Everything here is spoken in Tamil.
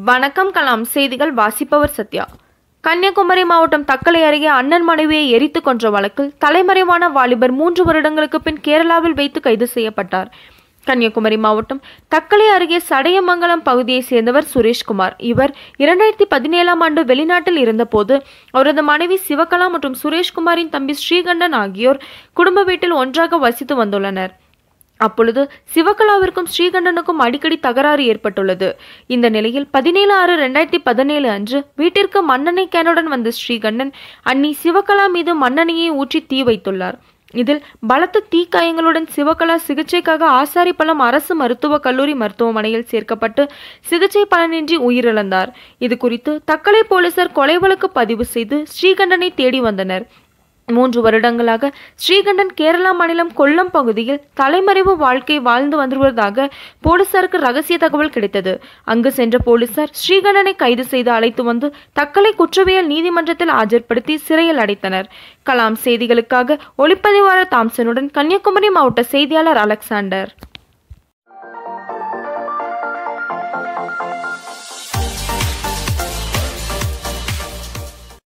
வணக்கம் கலாம் செய்திகள் வாசிப்பவர் சத்யா கன்னியாகுமரி மாவட்டம் தக்கலை அருகே அண்ணன் மனைவியை எரித்து கொன்ற வழக்கில் தலைமறைவான வாலிபர் மூன்று வருடங்களுக்கு பின் கேரளாவில் வைத்து கைது செய்யப்பட்டார் கன்னியாகுமரி மாவட்டம் தக்கலை அருகே சடையமங்கலம் பகுதியைச் சேர்ந்தவர் சுரேஷ்குமார் இவர் இரண்டாயிரத்தி பதினேழாம் ஆண்டு வெளிநாட்டில் இருந்தபோது அவரது மனைவி சிவகலா மற்றும் சுரேஷ்குமாரின் தம்பி ஸ்ரீகண்டன் ஆகியோர் குடும்ப வீட்டில் ஒன்றாக வசித்து வந்துள்ளனர் அப்பொழுது சிவகலாவிற்கும் ஸ்ரீகண்டனுக்கும் அடிக்கடி தகராறு ஏற்பட்டுள்ளது இந்த நிலையில் பதினேழு ஆறு ரெண்டாயிரத்தி பதினேழு அன்று வீட்டிற்கு மண்ணெண்ணெய் கேனுடன் வந்த ஸ்ரீகண்டன் அன்னி சிவகலா மீது மண்ணெண்ணெயை ஊற்றி தீ வைத்துள்ளார் இதில் பலத்த தீக்காயங்களுடன் சிவகலா சிகிச்சைக்காக ஆசாரிப்பள்ளம் அரசு மருத்துவக் கல்லூரி மருத்துவமனையில் சேர்க்கப்பட்டு சிகிச்சை பலனின்றி உயிரிழந்தார் இது குறித்து தக்கலை போலீசார் கொலை வழக்கு பதிவு செய்து ஸ்ரீகண்டனை தேடி வந்தனர் மூன்று வருடங்களாக ஸ்ரீகண்டன் கேரளா மாநிலம் கொல்லம் பகுதியில் தலைமறைவு வாழ்க்கை வாழ்ந்து வந்துவதாக போலீசாருக்கு ரகசிய தகவல் கிடைத்தது அங்கு சென்ற போலீசார் ஸ்ரீகண்டனை கைது செய்து அழைத்து வந்து தக்கலை குற்றவியல் நீதிமன்றத்தில் ஆஜர்படுத்தி சிறையில் அடைத்தனர் கலாம் செய்திகளுக்காக ஒளிப்பதிவாளர் தாம்சனுடன் கன்னியாகுமரி மாவட்ட செய்தியாளர் அலெக்சாண்டர்